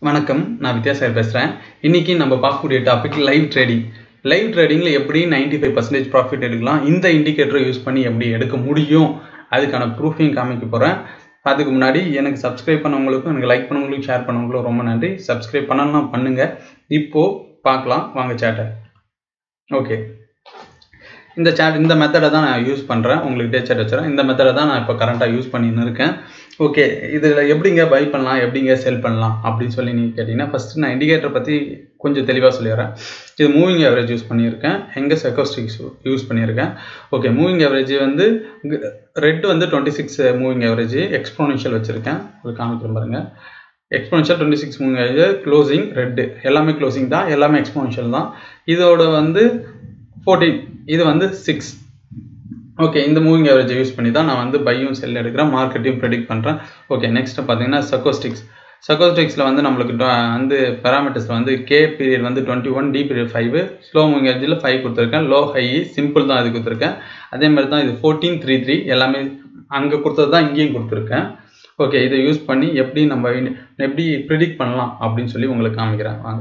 வணக்கம் நான் வித்யாசாகர் பேசுகிறேன் இன்னைக்கு நம்ம பார்க்கக்கூடிய டாபிக் லைவ் ட்ரேடிங் லைவ் ட்ரேடிங்கில் எப்படி 95% ஃபைவ் பர்சன்டேஜ் ப்ராஃபிட் எடுக்கலாம் இந்த இண்டிகேட்டரை யூஸ் பண்ணி எப்படி எடுக்க முடியும் அதுக்கான ப்ரூஃபையும் காமிக்க போகிறேன் அதுக்கு முன்னாடி எனக்கு சப்ஸ்கிரைப் பண்ணவங்களுக்கும் எனக்கு லைக் பண்ணவங்களுக்கும் ஷேர் பண்ணவங்களுக்கும் ரொம்ப நன்றி சப்ஸ்கிரைப் பண்ணலாம் பண்ணுங்கள் இப்போது பார்க்கலாம் வாங்க சேட்டை ஓகே இந்த சேட் இந்த மெத்தடை தான் நான் யூஸ் பண்ணுறேன் உங்களுக்கு டே சேட் வச்சுறேன் இந்த மெத்தடை தான் நான் இப்போ கரண்ட்டாக யூஸ் பண்ணின்னு இருக்கேன் ஓகே இதில் எப்படிங்க பை பண்ணலாம் எப்படிங்க செல் பண்ணலாம் அப்படின்னு சொல்லி நீங்கள் கேட்டிங்கன்னா ஃபஸ்ட்டு நான் இண்டிகேட்டர் பற்றி கொஞ்சம் தெளிவாக சொல்லிடுறேன் இது மூவிங் ஆவரேஜ் யூஸ் பண்ணியிருக்கேன் எங்கே செக்கோஸ்டிக்ஸ் யூஸ் பண்ணியிருக்கேன் ஓகே மூவிங் ஆவரேஜ் வந்து ரெட் வந்து twenty six moving average exponential வச்சுருக்கேன் உங்களுக்கு காமிக்கிறேன் பாருங்கள் exponential twenty six moving average closing red எல்லாமே க்ளோசிங் தான் எல்லாமே எக்ஸ்போனன்ஷியல் தான் இதோட வந்து ஃபோர்டீன் இது வந்து சிக்ஸ் ஓகே இந்த மூவிங் ஆவரேஜ் யூஸ் பண்ணி தான் நான் வந்து பையும் செல் எடுக்கிறேன் மார்க்கெட்டையும் ப்ரெடிக்ட் பண்ணுறேன் ஓகே நெக்ஸ்ட் பார்த்தீங்கன்னா சக்கோஸ்டிக்ஸ் சக்கோஸ்டிக்ஸில் வந்து நம்மளுக்கு வந்து பேராமீட்டர்ஸில் வந்து கே பீரியட் வந்து twenty one D period five slow moving ஆவரேஜில் ஃபைவ் கொடுத்துருக்கேன் லோ ஹை சிம்பிள் தான் இது கொடுத்துருக்கேன் அதே மாதிரி தான் இது ஃபோர்டீன் த்ரீ த்ரீ எல்லாமே அங்கே கொடுத்தது தான் இங்கேயும் கொடுத்துருக்கேன் ஓகே இதை யூஸ் பண்ணி எப்படி நம்ம எப்படி ப்ரிடிக்ட் பண்ணலாம் அப்படின்னு சொல்லி உங்களுக்கு காமிக்கிறேன் வாங்க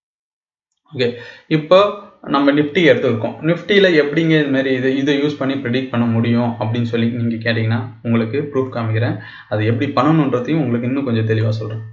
ஓகே இப்போ நம்ம நிஃப்டி எடுத்துருக்கோம் நிஃப்டியில் எப்படிங்க இதுமாரி இது இதை யூஸ் பண்ணி ப்ரிடிக்ட் பண்ண முடியும் அப்படின்னு சொல்லி நீங்கள் கேட்டிங்கன்னா உங்களுக்கு ப்ரூஃப் காமிக்கிறேன் அது எப்படி பண்ணணுன்றதையும் உங்களுக்கு இன்னும் கொஞ்சம் தெளிவாக சொல்கிறேன்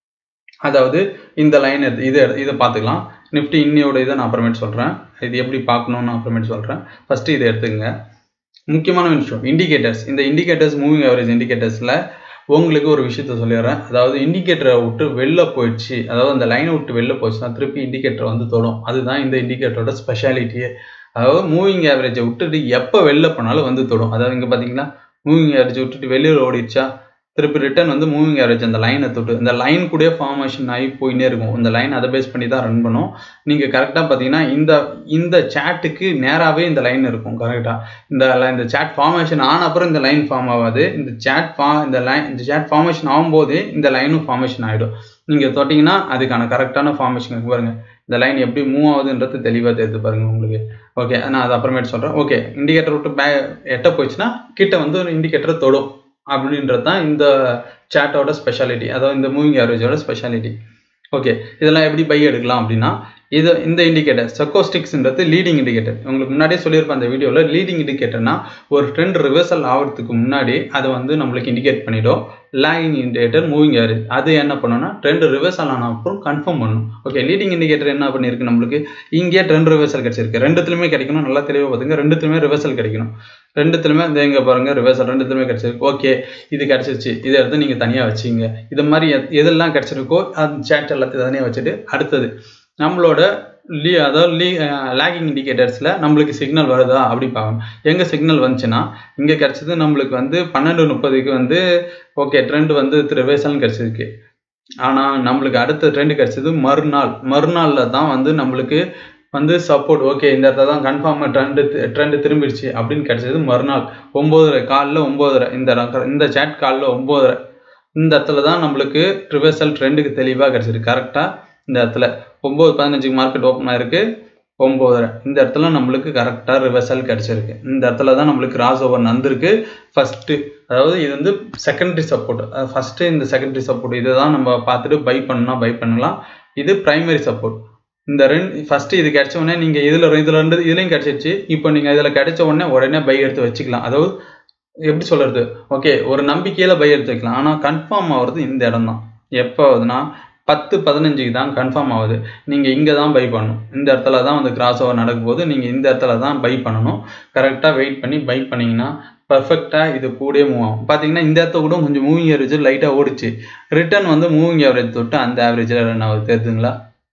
அதாவது இந்த லைன் எடுத்து இதை இதை பார்த்துக்கலாம் நிஃப்டி இன்னையோட இதை நான் அப்புறமேட்டு சொல்கிறேன் இது எப்படி பார்க்கணுன்னு அப்புறமேட்டு சொல்கிறேன் ஃபஸ்ட்டு இதை எடுத்துக்கங்க முக்கியமான விஷயம் இண்டிகேட்டர்ஸ் இந்த இண்டிகேட்டர்ஸ் மூவிங் ஆவரேஜ் இண்டிகேட்டர்ஸில் உங்களுக்கு ஒரு விஷயத்த சொல்லிடுறேன் அதாவது இண்டிகேட்டரை விட்டு வெளில போயிடுச்சு அதாவது அந்த லைனை விட்டு வெளில போச்சுன்னா திருப்பி இண்டிகேட்டர் வந்து தொடும் அதுதான் இந்த இண்டிகேட்டரோட ஸ்பெஷாலிட்டியே அதாவது மூவிங் ஆவரேஜை விட்டுட்டு எப்போ வெளில போனாலும் வந்து தொடும் அதாவது இங்கே பார்த்தீங்கன்னா மூவிங் ஆவரேஜ் விட்டுட்டு வெளியில் ஓடிடுச்சா திருப்பி ரிட்டர்ன் வந்து மூவிங் ஆவரேஜ் அந்த லைனை தொட்டு இந்த லைன் கூட ஃபார்மேஷன் ஆகி போயினே இருக்கும் இந்த லைன் அதை பேஸ் பண்ணி தான் ரன் பண்ணும் நீங்கள் கரெக்டாக பார்த்தீங்கன்னா இந்த இந்த சேட்டுக்கு நேராகவே இந்த லைன் இருக்கும் கரெக்டாக இந்த இந்த சேட் ஃபார்மேஷன் ஆன அப்புறம் இந்த லைன் ஃபார்ம் ஆகாது இந்த சேட் ஃபா இந்த லைன் இந்த சேட் ஃபார்மேஷன் ஆகும்போது இந்த லைனும் ஃபார்மேஷன் ஆகிடும் நீங்கள் தொட்டிங்கன்னா அதுக்கான கரெக்டான ஃபார்மேஷன் பாருங்க இந்த லைன் எப்படி மூவ் ஆகுதுன்றது தெளிவாக தெரிஞ்சு பாருங்க உங்களுக்கு ஓகே நான் அது அப்புறமேட்டு சொல்கிறேன் ஓகே இண்டிகேட்டர் விட்டு பே எட்ட போயிடுச்சுன்னா கிட்ட வந்து ஒரு இண்டிகேட்டரை தொடும் அப்படின்றது தான் இந்த சேட்டோட ஸ்பெஷாலிட்டி அதாவது இந்த மூவிங் ஆவரேஜோட ஸ்பெஷாலிட்டி ஓகே இதெல்லாம் எப்படி பை எடுக்கலாம் அப்படின்னா இது இந்த இண்டிகேட்டர் சக்கோஸ்டிக்ஸ்ன்றது லீடிங் இண்டிகேட்டர் உங்களுக்கு முன்னாடியே சொல்லியிருப்பேன் அந்த வீடியோவில் லீடிங் இண்டிகேட்டர்னா ஒரு ட்ரெண்ட் ரிவர்சல் ஆகிறதுக்கு முன்னாடி அதை வந்து நம்மளுக்கு இண்டிகேட் பண்ணிடும் லேகிங் இண்டிகேட்டர் மூவிங் ஆவரேஜ் அது என்ன பண்ணணும்னா ட்ரெண்ட் ரிவர்சல் ஆன அப்புறம் கன்ஃபார்ம் பண்ணணும் ஓகே லீடிங் இண்டிகேட்டர் என்ன பண்ணியிருக்கு நம்மளுக்கு இங்கே ட்ரெண்ட் ரிவர்சல் கிடைச்சிருக்கு ரெண்டுத்துலையுமே கிடைக்கணும் நல்லா தெளிவாக பார்த்துங்க ரெண்டுத்துலையுமே ரிவர்சல் கிடைக்கணும் ரெண்டுத்துலையுமே இந்த இங்கே பாருங்க ரிவர்சல் ரெண்டுத்துலையுமே கிடைச்சிருக்கு ஓகே இது கிடைச்சிருச்சு இதை எடுத்து நீங்கள் தனியாக வச்சிங்க இது மாதிரி எதெல்லாம் கிடைச்சிருக்கோ அந்த சேட் எல்லாத்தையும் தனியாக வச்சுட்டு அடுத்தது நம்மளோட லீ அதாவது லீ லேகிங் இண்டிகேட்டர்ஸில் நம்மளுக்கு சிக்னல் வருதா அப்படி பார்க்கணும் எங்கே சிக்னல் வந்துச்சுன்னா இங்கே கிடச்சது நம்மளுக்கு வந்து பன்னெண்டு முப்பதுக்கு வந்து ஓகே ட்ரெண்ட் வந்து ரிவேர்சல்னு கிடச்சிருக்கு ஆனால் நம்மளுக்கு அடுத்த ட்ரெண்ட் கிடச்சது மறுநாள் மறுநாளில் தான் வந்து நம்மளுக்கு வந்து சப்போர்ட் ஓகே இந்த இடத்துல தான் கன்ஃபார்மாக ட்ரெண்டு ட்ரெண்டு திரும்பிடுச்சு அப்படின்னு கிடச்சது மறுநாள் ஒம்போதரை காலில் ஒம்போதரை இந்த இந்த சேட் காலில் ஒம்போதரை இந்த இடத்துல தான் நம்மளுக்கு ரிவர்சல் ட்ரெண்டுக்கு தெளிவாக கிடச்சிருக்கு கரெக்டாக இந்த இடத்துல ஒம்பது பதினஞ்சுக்கு மார்க்கெட் ஓப்பன் ஆயிருக்கு ஒம்போதரை இந்த இடத்துல நம்மளுக்கு கரெக்டாக ரிவர்சல் கிடச்சிருக்கு இந்த இடத்துல தான் நம்மளுக்கு கிராஸ் ஓவர் நந்திருக்கு ஃபஸ்ட்டு அதாவது இது வந்து செகண்டரி சப்போர்ட் ஃபஸ்ட்டு இந்த செகண்டரி சப்போர்ட் இதை தான் நம்ம பார்த்துட்டு பை பண்ணால் பை பண்ணலாம் இது ப்ரைமரி சப்போர்ட் இந்த ரெண்டு ஃபஸ்ட்டு இது கிடைச்ச உடனே நீங்கள் இதில் இதில் ரெண்டு இதுலேயும் கிடச்சிருச்சு இப்போ நீங்கள் இதில் கிடைச்ச உடனே உடனே பை எடுத்து வச்சுக்கலாம் அதாவது எப்படி சொல்கிறது ஓகே ஒரு நம்பிக்கையில் பை எடுத்து வைக்கலாம் ஆனால் கன்ஃபார்ம் ஆகிறது இந்த இடம் தான் எப்போ ஆகுதுன்னா பத்து பதினஞ்சுக்கு தான் கன்ஃபார்ம் ஆகுது நீங்கள் இங்கே தான் பை பண்ணணும் இந்த இடத்துல தான் வந்து கிராஸ் ஓவர் நடக்கும்போது நீங்கள் இந்த இடத்துல தான் பை பண்ணணும் கரெக்டாக வெயிட் பண்ணி பை பண்ணிங்கன்னா பர்ஃபெக்டாக இது கூட மூவ் ஆகும் பார்த்தீங்கன்னா இந்த இடத்த கூட கொஞ்சம் மூவிங் ஆவரேஜ் லைட்டாக ஓடிச்சு ரிட்டர்ன் வந்து மூவிங் ஆவரேஜ் தொட்டு அந்த ஆவரேஜில் ரன் ஆகுது தெரியுதுங்களா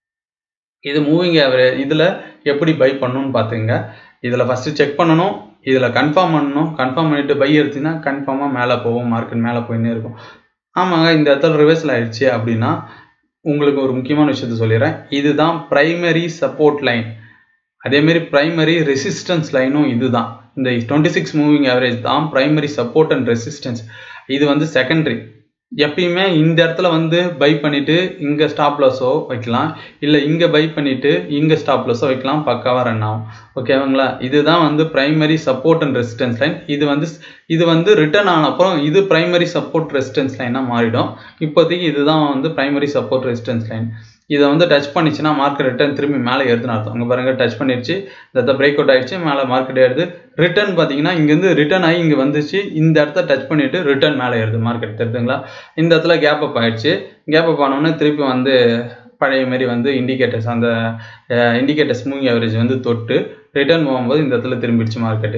இது மூவிங் ஆவரேஜ் இதில் எப்படி பை பண்ணணும்னு பார்த்துங்க இதில் ஃபஸ்ட்டு செக் பண்ணணும் இதில் கன்ஃபார்ம் பண்ணணும் கன்ஃபார்ம் பண்ணிவிட்டு பை எடுத்தீங்கன்னா கன்ஃபார்மாக மேலே போகும் மார்க்கெட் மேலே போயின்னே இருக்கும் ஆமாங்க இந்த இடத்துல ரிவர்சல் ஆயிடுச்சு அப்படின்னா உங்களுக்கு ஒரு முக்கியமான விஷயத்த சொல்லிடுறேன் இதுதான் ப்ரைமரி சப்போர்ட் லைன் அதேமாரி ப்ரைமரி ரெசிஸ்டன்ஸ் லைனும் இதுதான் இந்த டுவெண்ட்டி சிக்ஸ் மூவிங் ஆவரேஜ் தான் ப்ரைமரி சப்போர்ட் அண்ட் ரெசிஸ்டன்ஸ் இது வந்து செகண்டரி எப்பயுமே இந்த இடத்துல வந்து பை பண்ணிட்டு இங்கே ஸ்டாப் லாஸோ வைக்கலாம் இல்லை இங்கே பை பண்ணிட்டு இங்கே ஸ்டாப் லாஸோ வைக்கலாம் பக்காவாக ரன் ஆகும் ஓகேவாங்களா இதுதான் வந்து primary support and resistance line இது வந்து இது வந்து ரிட்டர்ன் ஆன அப்புறம் இது பிரைமரி சப்போர்ட் ரெசிஸ்டன்ஸ் லைனாக மாறிடும் இப்போதைக்கு இதுதான் வந்து பிரைமரி சப்போர்ட் ரெசிஸ்டன்ஸ் லைன் இதை வந்து டச் பண்ணிச்சுன்னா மார்க்கெட் ரிட்டர்ன் திரும்பி மேலே ஏறுதுன்னு அர்த்தம் அங்கே பாருங்க டச் பண்ணிடுச்சு இந்த பிரேக் அவுட் ஆயிடுச்சு மேலே மார்க்கெட் ஏறுது ரிட்டர்ன் பார்த்தீங்கன்னா இங்கேருந்து ரிட்டர்ன் ஆகி இங்கே வந்துச்சு இந்த இடத்த டச் பண்ணிட்டு ரிட்டர்ன் மேலே ஏறுது மார்க்கெட் தெரியுதுங்களா இந்த இடத்துல கேப் அப் ஆயிடுச்சு கேப் அப் ஆனோடனே திருப்பி வந்து பழைய மாதிரி வந்து இண்டிகேட்டர்ஸ் அந்த இண்டிகேட்டர்ஸ் மூவிங் ஆவரேஜ் வந்து தொட்டு ரிட்டர்ன் போகும்போது இந்த இடத்துல திரும்பிடுச்சு மார்க்கெட்டு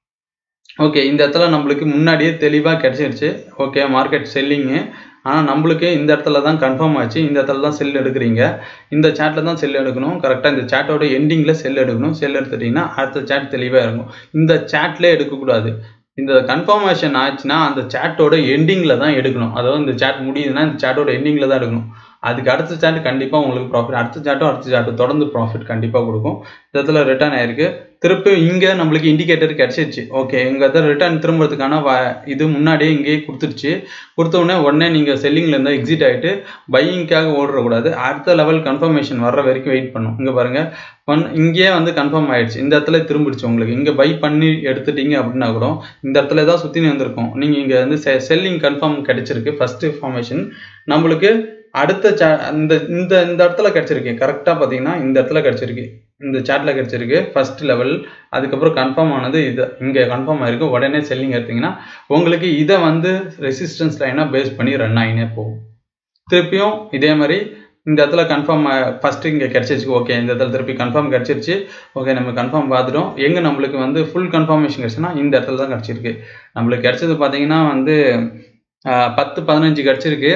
ஓகே இந்த இடத்துல நம்மளுக்கு முன்னாடியே தெளிவாக கிடச்சிருச்சு ஓகே மார்க்கெட் செல்லிங்கு ஆனால் நம்மளுக்கு இந்த இடத்துல தான் கன்ஃபார்ம் ஆச்சு இந்த இடத்துல தான் செல் எடுக்கிறீங்க இந்த சேட்டில் தான் செல் எடுக்கணும் கரெக்டாக இந்த சேட்டோட எண்டிங்கில் செல் எடுக்கணும் செல் எடுத்துட்டிங்கன்னா அடுத்த சேட் தெளிவாக இருக்கும் இந்த சேட்லேயே எடுக்கக்கூடாது இந்த கன்ஃபர்மேஷன் ஆச்சுன்னா அந்த சேட்டோட எண்டிங்கில் தான் எடுக்கணும் அதாவது இந்த சேட் முடியுதுன்னா இந்த சேட்டோட எண்டிங்கில் தான் எடுக்கணும் அதுக்கு அடுத்த சாட் கண்டிப்பாக உங்களுக்கு ப்ராஃபிட் அடுத்த சாட்டும் அடுத்த சாட்டும் தொடர்ந்து ப்ராஃபிட் கண்டிப்பாக கொடுக்கும் இந்த இடத்துல ரிட்டர்ன் ஆயிருக்கு திருப்பி இங்கே நம்மளுக்கு இண்டிகேட்டர் கிடச்சிருச்சு ஓகே எங்கள் இடத்துல ரிட்டர்ன் திரும்புறதுக்கான வ இது முன்னாடியே இங்கேயே கொடுத்துருச்சு கொடுத்த உடனே உடனே நீங்கள் செல்லிங்கில் இருந்தால் எக்ஸிட் ஆகிட்டு பையிங்காக ஓடுறக்கூடாது அடுத்த லெவல் கன்ஃபர்மேஷன் வர்ற வரைக்கும் வெயிட் பண்ணும் இங்கே பாருங்கள் பண் இங்கேயே வந்து கன்ஃபார்ம் ஆயிடுச்சு இந்த இடத்துல திரும்பிடுச்சு உங்களுக்கு இங்கே பை பண்ணி எடுத்துட்டீங்க அப்படின்னா கூட இந்த இடத்துல தான் சுற்றி வந்திருக்கும் நீங்கள் இங்கே வந்து செல்லிங் கன்ஃபார்ம் கிடைச்சிருக்கு ஃபஸ்ட்டு ஃபார்மேஷன் நம்மளுக்கு அடுத்த சே இந்த இந்த இந்த இடத்துல கிடச்சிருக்கு கரெக்டாக பார்த்தீங்கன்னா இந்த இடத்துல கிடச்சிருக்கு இந்த சேட்டில் கிடச்சிருக்கு ஃபர்ஸ்ட் லெவல் அதுக்கப்புறம் கன்ஃபார்ம் ஆனது இது இங்கே கன்ஃபார்ம் ஆயிருக்கு உடனே செல்லிங் எடுத்தீங்கன்னா உங்களுக்கு இதை வந்து ரெசிஸ்டன்ஸ் லைனாக பேஸ் பண்ணி ரன் ஆகினே போகும் திருப்பியும் இதே மாதிரி இந்த இடத்துல கன்ஃபார்ம் ஃபஸ்ட்டு இங்கே கிடச்சிருச்சு ஓகே இந்த இடத்துல திருப்பி கன்ஃபார்ம் கிடச்சிருச்சு ஓகே நம்ம கன்ஃபார்ம் பார்த்துட்டோம் எங்கே நம்மளுக்கு வந்து ஃபுல் கன்ஃபர்மேஷன் கிடச்சுன்னா இந்த இடத்துல தான் கிடச்சிருக்கு நம்மளுக்கு கிடச்சது பார்த்தீங்கன்னா வந்து பத்து பதினஞ்சு கிடச்சிருக்கு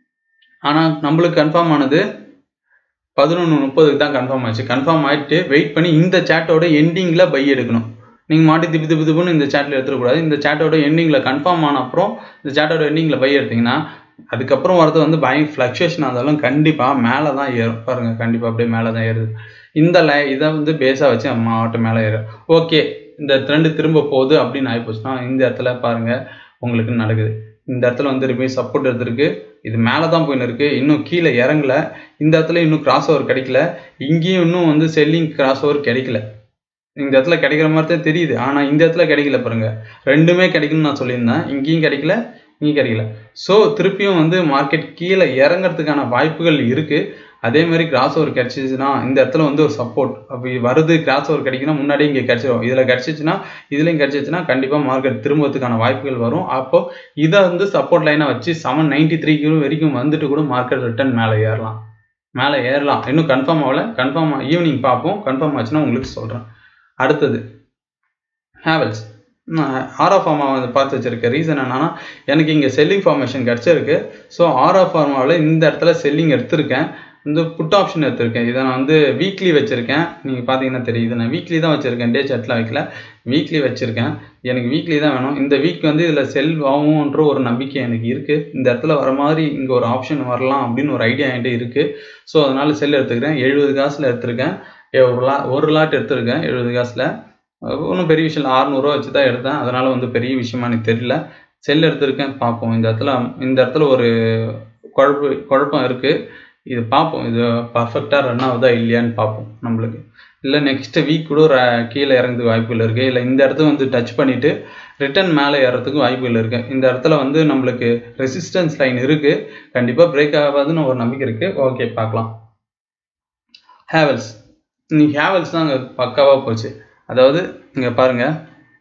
ஆனால் நம்மளுக்கு கன்ஃபார்ம் ஆனது பதினொன்று முப்பதுக்கு தான் கன்ஃபார்ம் ஆச்சு கன்ஃபார்ம் ஆகிட்டு வெயிட் பண்ணி இந்த சேட்டோட எண்டிங்கில் பை எடுக்கணும் நீங்கள் மாட்டி திப்பு திப்பு திப்புன்னு இந்த சேட்டில் எடுத்துடக்கூடாது இந்த சேட்டோட எண்டிங்கில் கன்ஃபார்ம் ஆன அப்புறம் இந்த சேட்டோட எண்டிங்கில் பை எடுத்தீங்கன்னா அதுக்கப்புறம் வரது வந்து பயம் ஃப்ளக்சுவேஷன் ஆனாலும் கண்டிப்பாக மேலே தான் ஏறும் பாருங்கள் கண்டிப்பாக அப்படியே மேலே தான் ஏறுது இந்த லை இதை வந்து பேஸாக வச்சு மாவட்டம் மேலே ஏறும் ஓகே இந்த ட்ரெண்டு திரும்ப போகுது அப்படின்னு ஆகிப்போச்சுன்னா இந்த இடத்துல பாருங்கள் உங்களுக்கு நடக்குது இந்த இடத்துல வந்து திரும்பி சப்போர்ட் எடுத்திருக்கு இது மேலே தான் போயின்னு இருக்கு இன்னும் கீழே இறங்கல இந்த இடத்துல இன்னும் கிராஸ் ஓவர் கிடைக்கல இங்கேயும் இன்னும் வந்து செல்லிங் கிராஸ் ஓவர் கிடைக்கல இந்த இடத்துல கிடைக்கிற மாதிரி தான் தெரியுது ஆனால் இந்த இடத்துல கிடைக்கல பாருங்க ரெண்டுமே கிடைக்கும்னு நான் சொல்லியிருந்தேன் இங்கேயும் கிடைக்கல இங்கேயும் கிடைக்கல ஸோ திருப்பியும் வந்து மார்க்கெட் கீழே இறங்கிறதுக்கான வாய்ப்புகள் இருக்கு அதே மாதிரி கிராஸ் ஓவர் கிடைச்சிச்சுன்னா இந்த இடத்துல வந்து ஒரு சப்போர்ட் அப்படி வருது கிராஸ் ஓவர் கிடைக்குன்னா முன்னாடியே இங்கே கிடைச்சிடும் இதில் கிடைச்சிச்சுன்னா இதுலையும் கிடைச்சிச்சுன்னா கண்டிப்பாக மார்க்கெட் திரும்புறதுக்கான வாய்ப்புகள் வரும் அப்போ இதை வந்து சப்போர்ட் லைனாக வச்சு செவன் நைன்டி த்ரீ வரைக்கும் வந்துட்டு கூட மார்க்கெட் ரிட்டர்ன் மேலே ஏறலாம் மேலே ஏறலாம் இன்னும் கன்ஃபார்ம் ஆகல கன்ஃபார்ம் ஈவினிங் பார்ப்போம் கன்ஃபார்ம் ஆச்சுன்னா உங்களுக்கு சொல்கிறேன் அடுத்தது ஹேவல்ஸ் ஆரா ஃபார்மா வந்து பார்த்து வச்சிருக்க ரீசன் என்னன்னா எனக்கு இங்கே செல்லிங் ஃபார்மேஷன் கிடச்சிருக்கு ஸோ ஆரா ஃபார்மாவில் இந்த இடத்துல செல்லிங் எடுத்திருக்கேன் வந்து புட் ஆப்ஷன் எடுத்திருக்கேன் இதை நான் வந்து வீக்லி வச்சுருக்கேன் நீங்கள் பார்த்தீங்கன்னா தெரியுது நான் வீக்லி தான் வச்சுருக்கேன் டே சாட்டில் வைக்கல வீக்லி வச்சுருக்கேன் எனக்கு வீக்லி தான் வேணும் இந்த வீக் வந்து இதில் செல் ஆகும்ன்ற ஒரு நம்பிக்கை எனக்கு இருக்குது இந்த இடத்துல வர மாதிரி இங்கே ஒரு ஆப்ஷன் வரலாம் அப்படின்னு ஒரு ஐடியா என்கிட்ட இருக்குது ஸோ அதனால் செல் எடுத்துக்கிறேன் எழுபது காசில் எடுத்திருக்கேன் ஒரு லா ஒரு லாட் எடுத்திருக்கேன் எழுபது காசில் ஒன்றும் பெரிய விஷயம் இல்லை ஆறுநூறுவா வச்சு தான் எடுத்தேன் அதனால் வந்து பெரிய விஷயமா எனக்கு தெரியல செல் எடுத்திருக்கேன் பார்ப்போம் இந்த இடத்துல இந்த இடத்துல ஒரு குழப்பு குழப்பம் இருக்குது இது பார்ப்போம் இது பர்ஃபெக்டாக ரன் ஆகுதா இல்லையான்னு பார்ப்போம் நம்மளுக்கு இல்லை நெக்ஸ்ட் வீக் கூட கீழே இறங்குறதுக்கு வாய்ப்புகள் இருக்குது இல்லை இந்த இடத்த வந்து டச் பண்ணிவிட்டு ரிட்டன் மேலே ஏறதுக்கு வாய்ப்புகள் இருக்குது இந்த இடத்துல வந்து நம்மளுக்கு ரெசிஸ்டன்ஸ் லைன் இருக்குது கண்டிப்பாக பிரேக் ஆகாதுன்னு ஒரு நம்பிக்கை இருக்குது ஓகே பார்க்கலாம் ஹேவல்ஸ் இன்னைக்கு ஹேவல்ஸ் தான் அங்கே பக்காவாக போச்சு அதாவது இங்கே பாருங்கள்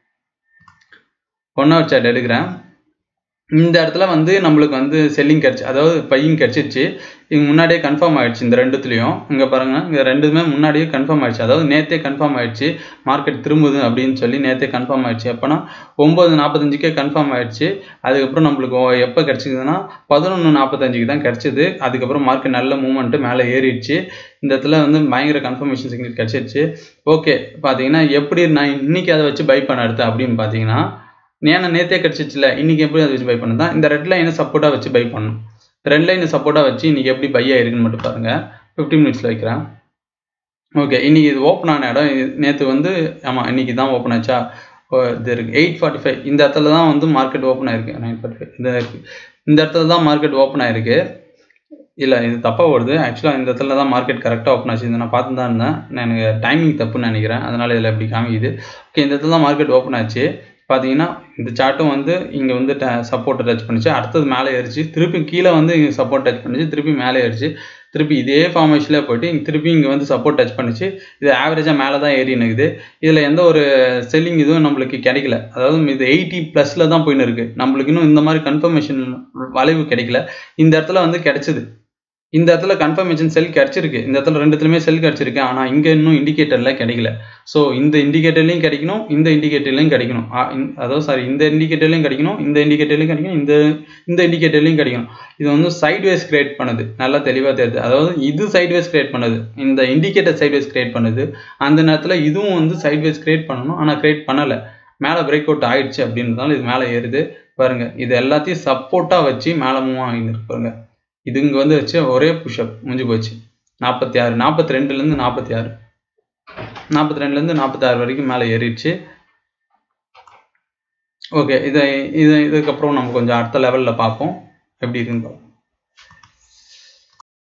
ஒன் ஹவர் சாட் எடுக்கிறேன் இந்த இடத்துல வந்து நம்மளுக்கு வந்து செல்லிங் கிடச்சி அதாவது பையிங் கிடச்சிருச்சு இங்கே முன்னாடியே கன்ஃபார்ம் ஆயிடுச்சு இந்த ரெண்டுத்துலேயும் இங்கே பாருங்கள் இங்கே ரெண்டுமே முன்னாடியே கன்ஃபார்ம் ஆயிடுச்சு அதாவது நேற்றே கன்ஃபார்ம் ஆயிடுச்சு மார்க்கெட் திரும்புது அப்படின்னு சொல்லி நேற்றே கன்ஃபார்ம் ஆயிடுச்சு எப்போனா ஒம்பது நாற்பத்தஞ்சுக்கே கன்ஃபார்ம் ஆயிடுச்சு அதுக்கப்புறம் நம்மளுக்கு எப்போ கிடச்சிதுன்னா பதினொன்று நாற்பத்தஞ்சுக்கு தான் கிடச்சிது அதுக்கப்புறம் மார்க்கெட் நல்ல மூவ்மெண்ட்டு மேலே ஏறிடுச்சு இந்த இடத்துல வந்து பயங்கர கன்ஃபர்மேஷன் சிக்னல் கிடச்சிருச்சு ஓகே பார்த்தீங்கன்னா எப்படி நான் இன்னைக்கு அதை வச்சு பை பண்ண எடுத்தேன் அப்படின்னு பார்த்தீங்கன்னா ஏன்னா நேற்றே கிடச்சிச்சுல இன்றைக்கி எப்படி அதை வச்சு பை பண்ண தான் இந்த ரெட் லைனை சப்போர்ட்டாக வச்சு பை பண்ணணும் ரெட் லைனை சப்போர்ட்டாக வச்சு இன்றைக்கி எப்படி பை ஆயிருக்குன்னு மட்டும் பாருங்கள் ஃபிஃப்டி மினிட்ஸில் வைக்கிறேன் ஓகே இன்றைக்கி இது ஓப்பன் ஆன இடம் நேற்று வந்து ஆமாம் இன்றைக்கி தான் ஓப்பன் ஆச்சா இது இருக்குது எயிட் ஃபார்ட்டி ஃபைவ் இந்த இடத்துல தான் வந்து மார்க்கெட் ஓப்பன் ஆயிருக்கு நைன் ஃபார்ட்டி ஃபைவ் இந்த இந்த இடத்துல தான் மார்க்கெட் ஓப்பன் ஆயிருக்கு இல்லை இது தப்பாக வருது ஆக்சுவலாக இந்த இடத்துல தான் மார்க்கெட் கரெக்டாக ஓப்பன் ஆச்சு இதை நான் பார்த்து தான் இருந்தேன் நான் எனக்கு டைமிங் தப்புன்னு நினைக்கிறேன் அதனால் இதில் எப்படி காமிக்குது ஓகே இந்த இடத்துல தான் மார்க்கெட் ஓப்பன் ஆச்சு பார்த்தீங்கன்னா இந்த சார்ட்டும் வந்து இங்கே வந்து சப்போர்ட்டை டச் பண்ணிச்சு அடுத்தது மேலே ஏறிச்சு திருப்பி கீழே வந்து இங்கே சப்போர்ட் டச் பண்ணிச்சு திருப்பி மேலே ஏறிச்சு திருப்பி இதே ஃபார்மேஷனில் போயிட்டு இங்கே திருப்பி இங்கே வந்து சப்போர்ட் டச் பண்ணிச்சு இது ஆவரேஜாக மேலே தான் ஏறி நிற்குது இதில் எந்த ஒரு செல்லிங் இதுவும் நம்மளுக்கு கிடைக்கல அதாவது இது எயிட்டி ப்ளஸில் தான் போயின்னு இருக்குது நம்மளுக்கு இன்னும் இந்த மாதிரி கன்ஃபர்மேஷன் வளைவு கிடைக்கல இந்த இடத்துல வந்து கிடைச்சிது இந்த இடத்துல கன்ஃபர்மேஷன் செல் கிடச்சிருக்கு இந்த இடத்துல ரெண்டுத்துலையுமே செல் கிடச்சிருக்கு ஆனால் இங்கே இன்னும் இண்டிகேட்டரில் கிடைக்கல ஸோ இந்த இண்டிகேட்டர்லையும் கிடைக்கணும் இந்த இண்டிகேட்டர்லையும் கிடைக்கணும் அதாவது சாரி இந்த இண்டிகேட்டர்லையும் கிடைக்கணும் இந்த இண்டிகேட்டர்லையும் கிடைக்கணும் இந்த இந்த இண்டிகேட்டர்லையும் கிடைக்கணும் இது வந்து சைட்வேஸ் கிரியேட் பண்ணுது நல்லா தெளிவாக தெரியுது அதாவது இது சைட்வேஸ் கிரியேட் பண்ணுது இந்த இண்டிகேட்டர் சைட்வேஸ் கிரியேட் பண்ணுது அந்த நேரத்தில் இதுவும் வந்து சைட்வேஸ் கிரியேட் பண்ணணும் ஆனால் கிரியேட் பண்ணலை மேலே பிரேக் அவுட் ஆயிடுச்சு அப்படின்றதால இது மேலே ஏறுது பாருங்க இது எல்லாத்தையும் சப்போர்ட்டாக வச்சு மேலே மூவ் ஆகின்னு இருக்கு பாருங்க இது இங்கே வந்து வச்சு ஒரே புஷ்அப் முடிஞ்சு போச்சு நாற்பத்தி ஆறு நாற்பத்தி ரெண்டுலேருந்து நாற்பத்தி ஆறு நாற்பத்தி ரெண்டுலேருந்து நாற்பத்தாறு வரைக்கும் மேலே ஏறிடுச்சு ஓகே இதை இது இதுக்கப்புறம் நம்ம கொஞ்சம் அடுத்த லெவலில் பார்ப்போம் எப்படி இருக்குன்னு பார்ப்போம்